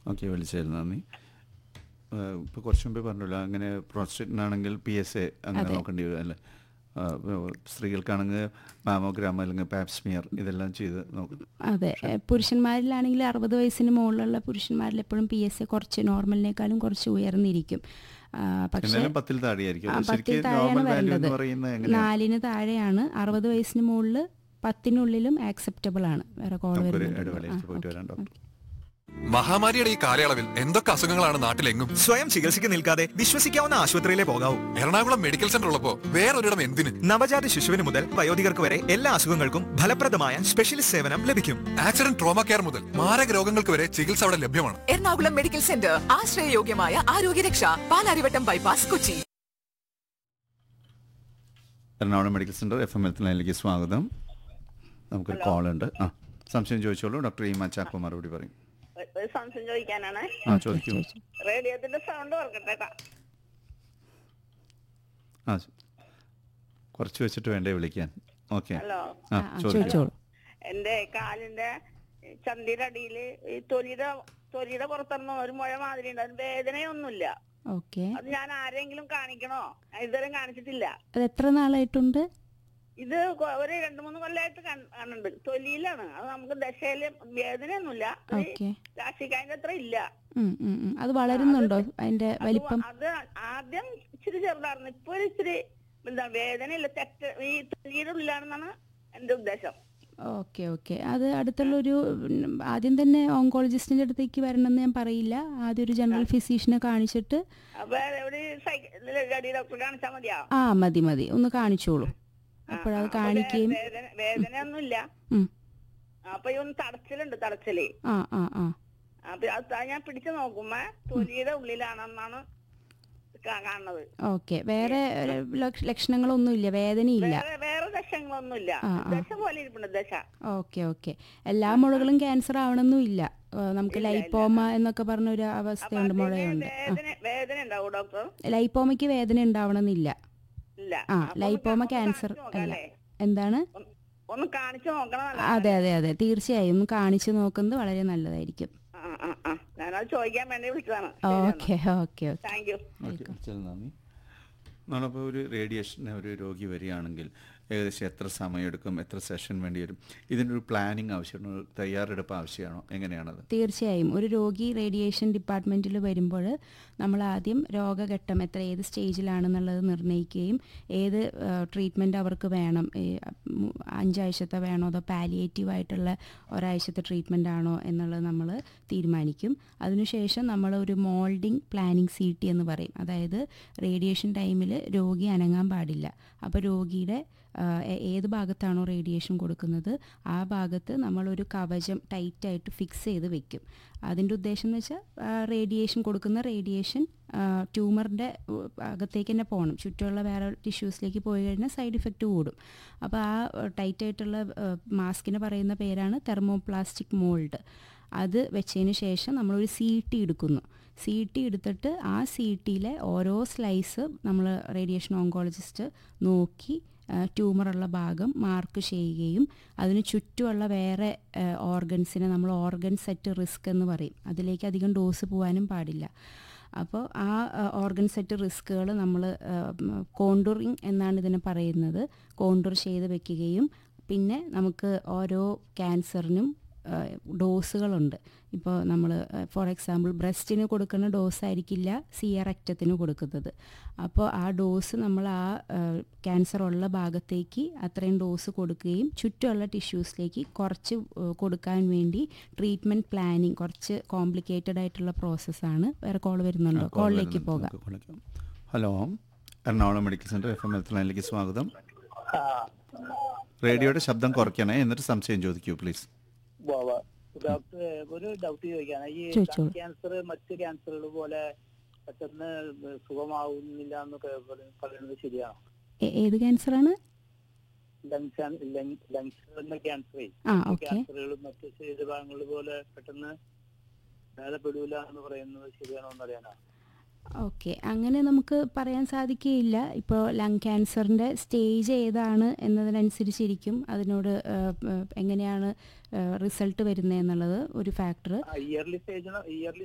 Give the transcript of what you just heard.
Okay വിളിച്ചതിൽ നന്ദി ഇപ്പോൾ കുറച്ച് മുമ്പേ പറഞ്ഞല്ലോ അങ്ങനെ പ്രോസ്റ്റേറ്റിനാണെങ്കിൽ പി എസ് എ അങ്ങനെ അതെ. നോക്കേണ്ടി വരും അല്ലേ ആ, സ്ത്രീകൾക്കാണെങ്കിൽ മാമോഗ്രാം അല്ലെങ്കിൽ പാപ്സ്മിയർ ഇതെല്ലാം ചെയ്ത് നോക്കും അതെ എ, പുരുഷന്മാരിലാണെങ്കിൽ അറുപത് വയസ്സിന് മുകളിലുള്ള പുരുഷന്മാരിൽ എപ്പോഴും പി എസ് എ കുറച്ച് നോർമലിനേക്കാളും കുറച്ച് ഉയർന്നിരിക്കും ആ, പക്ഷേ എന്നാലും പത്തിൽ താഴെയായിരിക്കും ആ, അത് പത്തിൽ ശരിക്കും താഴെയാണ് നോർമൽ വാല്യൂ വരേണ്ടത് എന്ന് പറയുന്നത് എങ്ങനെയാണ് നാലിന് താഴെയാണ് അറുപത് വയസ്സിന് മുകളിൽ പത്തിനുള്ളിലും ആക്സെപ്റ്റബിൾ ആണ് വേറെ കോൾ നമുക്കൊരു വരുന്നുണ്ട് ഇടവേളയിൽ പോയിട്ട് വരാം ഡോക്ടർ മഹാമാരിയുടെ ഈ കാലയളവിൽ എന്തൊക്കെ അസുഖങ്ങളാണ് നാട്ടിലെങ്ങും സ്വയം ചികിത്സയ്ക്ക് നിൽക്കാതെ വിശ്വസിക്കാവുന്ന ആശുപത്രിയിലെ പോകാവൂ എറണാകുളം മെഡിക്കൽ സെന്റർ ഉള്ളപ്പോ വേറൊരിടം എന്തിന് നവജാത ശിശുവിന് മുതൽ വയോധികർക്ക് വരെ എല്ലാ അസുഖങ്ങൾക്കും ഫലപ്രദമായ സ്പെഷ്യലിസ്റ്റ് സേവനം ലഭിക്കും ആക്സിഡന്റ് ട്രോമ കെയർ മുതൽ മാരക രോഗങ്ങൾക്ക് വരെ ചികിത്സ അവിടെ ലഭ്യമാണ് എറണാകുളം മെഡിക്കൽ സെന്റർ ആശ്രയയോഗ്യമായ ആരോഗ്യരക്ഷ Palarivattom bypass Kochi Ernakulam medical centre F M L ലൈനിലേക്ക് സ്വാഗതം നമുക്കൊരു കോൾ ഉണ്ട് ആ സംശയം ചോദിച്ചോളൂ ഡോക്ടർ ഈമ ചാക്കോ മറുപടി പറയും ഒരു- ഒരു സംശയം ചോദിക്കാനാണ് ആ ചോദിക്കൂ റേഡിയോത്തിന്റെ സൗണ്ട് കുറക്കട്ടെ ട്ടാ. ആ കുറച്ച് വെച്ചിട്ട് വേണ്ടേ വിളിക്കാൻ ഓക്കെ ഹലോ ആ ആ, ചോദിക്കൂ ചോദിച്ചോളൂ എന്റെ കാലിന്റെ ചന്തിയുടെ അടിയില് ഈ തൊലിയുടെ തൊലിയുടെ പുറത്തിറങ്ങുന്ന ഒരു മുഴ മാതിരി ഉണ്ട് അതിന് വേദനയൊന്നുമില്ല ഓക്കെ അത് ഞാൻ ആരെങ്കിലും കാണിക്കണോ ഞാൻ ഇതുവരെ കാണിച്ചിട്ടില്ല അത് എത്ര നാളായിട്ടുണ്ട് ഇത് കൊ- ഒരു രണ്ടു മൂന്ന് കൊല്ലമായിട്ട് കൺ- കാണുന്നുണ്ട് തൊലിയിലാണ് അത് നമുക്ക് ദശയില് വേദനയൊന്നുമില്ല ഒരു ഓക്കെ രാശിക്കായന്റെ അത്ര ഇല്ല ഉം, ഉം, ഉം. അത് വളരുന്നുണ്ടോ അതിന്റെ അത് വലിപ്പം അത് ആദ്യം ഇച്ചിരി ചെറുതായിരുന്നു ഇപ്പൊ ഒരു ഇച്ചിരി എന്താ വേദനയില്ല തെറ്റ് ഈ തൊലിയുടെ ഉള്ളിലാണെന്നാണ് എന്റെ ഉദ്ദേശം ഓക്കെ ഓക്കെ അത് അടുത്തുള്ളൊരു ഉം, ആദ്യം തന്നെ ഓങ്കോളജിസ്റ്റിന്റെ അടുത്തേക്ക് വരണമെന്ന് ഞാൻ പറയില്ല ആദ്യം ഒരു ജനറൽ ഫിസീഷ്യനെ കാണിച്ചിട്ട് അപ്പൊ ഒരു സൈക്കിൾ ഡോക്ടർ കാണിച്ചാൽ മതിയോ ആ മതി മതി ഒന്ന് കാണിച്ചോളൂ ആ, അപ്പോഴത് ആ, അപ്പൊ കാണിക്കുകയും വേ- വേദന വേദനയൊന്നുമില്ല ഉം. അപ്പൊ ഈ ഒന്ന് തടച്ചിലുണ്ട് തടച്ചില് ആ ആ ആ അപ്പൊ അത് ത- ഞാൻ പിടിച്ചു നോക്കുമ്പോ തൊലിയുടെ ഉള്ളിലാണെന്നാണ് കാ- കാണുന്നത് ഓക്കെ വേറെ ഒരു ലക്ഷ- ലക്ഷണങ്ങളൊന്നുമില്ല വേദനയില്ല വേറെ വേറെ ദശങ്ങളൊന്നുമില്ല ആ, ആ. ദശ പോലെ ഇരിപ്പുണ്ട് ദശ ഓക്കെ ഓക്കെ എല്ലാ മുഴകളും ക്യാൻസർ ആവണമെന്നില്ല ഏഹ് നമുക്ക് ലൈപ്പോമ എന്നൊക്കെ പറഞ്ഞ ഒരു അപ്പൊ അവസ്ഥയുണ്ട് അതിന് മുഴയുണ്ട് വേദന വേദന ഉണ്ടാവും ഡോക്ടർ ലൈപ്പോമയ്ക്ക് വേദന ഉണ്ടാവണമെന്നില്ല ഇല്ല ആ അപ്പൊ ഒന്ന് ലൈപ്പോമ കാ- ഒന്ന് ക്യാൻസർ കാണിച്ച് നോക്കാം അല്ല അല്ലേ? എന്താണ് ഒന്ന് ഒന്ന് കാണിച്ചു നോക്കണം അതെ അതെ അതെ തീർച്ചയായും ഒന്ന് കാണിച്ചു നോക്കുന്നത് വളരെ നല്ലതായിരിക്കും ആ ആ ആ ഞാനത് ചോദിക്കാൻ വേണ്ടി വിളിച്ചതാണ് okay okay okay thank you okay വിളിച്ചതിൽ നന്ദി നമ്മളിപ്പോൾ ഒരു റേഡിയേഷന് ഒരു രോഗി വരികയാണെങ്കിൽ ഏകദേശം എത്ര സമയമെടുക്കും എത്ര സെഷൻ വേണ്ടി വരും ഇതിനൊരു പ്ലാനിങ് ആവശ്യമാണോ ഒരു തയ്യാറെടുപ്പ് ആവശ്യമാണോ എങ്ങനെയാണത് തീർച്ചയായും ഒരു രോഗി റേഡിയേഷൻ ഡിപ്പാർട്ട്മെൻറ്റിൽ വരുമ്പോൾ നമ്മൾ ആദ്യം രോഗഘട്ടം എത്ര ഏത് സ്റ്റേജിലാണെന്നുള്ളത് നിർണ്ണയിക്കുകയും ഏത് ട്രീറ്റ്മെൻറ്റ് അവർക്ക് വേണം ഈ, ഉം, അഞ്ചാഴ്ചത്തെ വേണോ അതോ പാലിയേറ്റീവ് ആയിട്ടുള്ള ഒരാഴ്ചത്തെ ട്രീറ്റ്മെൻ്റ് ആണോ എന്നുള്ളത് നമ്മൾ തീരുമാനിക്കും അതിനുശേഷം നമ്മൾ ഒരു മോൾഡിംഗ് പ്ലാനിങ് സി ടി എന്ന് പറയും അതായത് റേഡിയേഷൻ ടൈമിൽ രോഗി അനങ്ങാൻ പാടില്ല അപ്പോൾ രോഗിയുടെ ആ, ഏ- ഏത് ഭാഗത്താണോ റേഡിയേഷൻ കൊടുക്കുന്നത് ആ ഭാഗത്ത് നമ്മളൊരു കവചം ടൈറ്റായിട്ട് ഫിക്സ് ചെയ്ത് വെക്കും അതിൻ്റെ ഉദ്ദേശം എന്ന് വെച്ചാൽ റേഡിയേഷൻ കൊടുക്കുന്ന റേഡിയേഷൻ ട്യൂമറിൻ്റെ അകത്തേക്ക് തന്നെ പോകണം ചുറ്റുമുള്ള വേറെ ടിഷ്യൂസിലേക്ക് പോയി കഴിഞ്ഞാൽ സൈഡ് ഇഫക്റ്റ് കൂടും അപ്പോൾ ആ ടൈറ്റായിട്ടുള്ള മാസ്കിന് പറയുന്ന പേരാണ് തെർമോപ്ലാസ്റ്റിക് മോൾഡ് അത് വെച്ചതിന് ശേഷം നമ്മളൊരു സി ടി എടുക്കുന്നു സി ടി എടുത്തിട്ട് ആ സി ടിയിലെ ഓരോ സ്ലൈസ് നമ്മൾ റേഡിയേഷൻ ഓങ്കോളജിസ്റ്റ് നോക്കി ട്യൂമറുള്ള ഭാഗം മാർക്ക് ചെയ്യുകയും അതിന് ചുറ്റുമുള്ള വേറെ ഓർഗൻസിനെ നമ്മൾ ഓർഗൻ സെറ്റ് റിസ്ക് എന്ന് പറയും അതിലേക്ക് അധികം ഡോസ് പോകാനും പാടില്ല അപ്പോൾ ആ ഓർഗൻ സെറ്റ് റിസ്കുകൾ നമ്മൾ കോണ്ടൂറിങ് എന്നാണ് ഇതിനെ പറയുന്നത് കോണ്ടൂർ ചെയ്ത് വെക്കുകയും പിന്നെ നമുക്ക് ഓരോ ക്യാൻസറിനും ഡോസുകളുണ്ട് ഇപ്പോൾ നമ്മൾ ഫോർ എക്സാമ്പിൾ ബ്രസ്റ്റിന് കൊടുക്കുന്ന ഡോസ് ആയിരിക്കില്ല സിയറക്റ്റത്തിന് കൊടുക്കുന്നത് അപ്പോൾ ആ ഡോസ് നമ്മൾ ആ ക്യാൻസർ ഉള്ള ഭാഗത്തേക്ക് അത്രയും ഡോസ് കൊടുക്കുകയും ചുറ്റുമുള്ള ടിഷ്യൂസിലേക്ക് കുറച്ച് ഏഹ്, കൊടുക്കാൻ വേണ്ടി ട്രീറ്റ്മെൻറ്റ് പ്ലാനിങ് കുറച്ച് കോംപ്ലിക്കേറ്റഡ് ആയിട്ടുള്ള പ്രോസസ്സാണ് വേറെ കോൾ വരുന്നുണ്ടോ ആ, call കോളിലേക്ക് വരുന്നുണ്ട്. പോകാം നമുക്ക് വിളിക്കാം. Hello Ernakulam medical centre F M L ലൈനിലേക്ക് സ്വാഗതം റേഡിയോയുടെ ശബ്ദം കുറയ്ക്കണേ എന്നിട്ട് സംശയം ചോദിക്കൂ പ്ലീസ് ഡോക്ടർ ഒരു ഡൗട്ട് ചോദിക്കാണ് ഈ ചോദിച്ചോളൂ. ക്യാൻസർ മറ്റ് ക്യാൻസറുകൾ പോലെ പെട്ടെന്ന് സുഖമാവുന്നില്ല എന്ന് പ- പറ- പറയുന്നത് ശരിയാണോ ഏ- ഏത് ക്യാൻസറാണ് ലങ്സ് ലങ്സ് എന്ന ക്യാൻസറേ ആ ഓക്കെ ക്യാൻസറുകളും മറ്റ് ശരീരഭാഗങ്ങൾ പോലെ പെട്ടെന്ന് ഭേദപ്പെടൂല എന്ന് പറയുന്നത് ശരിയാണോ എന്നറിയാനാ ഓക്കെ അങ്ങനെ നമുക്ക് പറയാൻ സാധിക്കുകയില്ല ഇപ്പോൾ ലങ് ക്യാൻസറിൻ്റെ സ്റ്റേജ് ഏതാണ് എന്നതിനനുസരിച്ചിരിക്കും അതിനോട് ആ, ആ, എങ്ങനെയാണ് റിസൾട്ട് വരുന്നത് എന്നുള്ളത് ഒരു ഫാക്ടർ ഇയർലി സ്റ്റേജ് ഇയർലി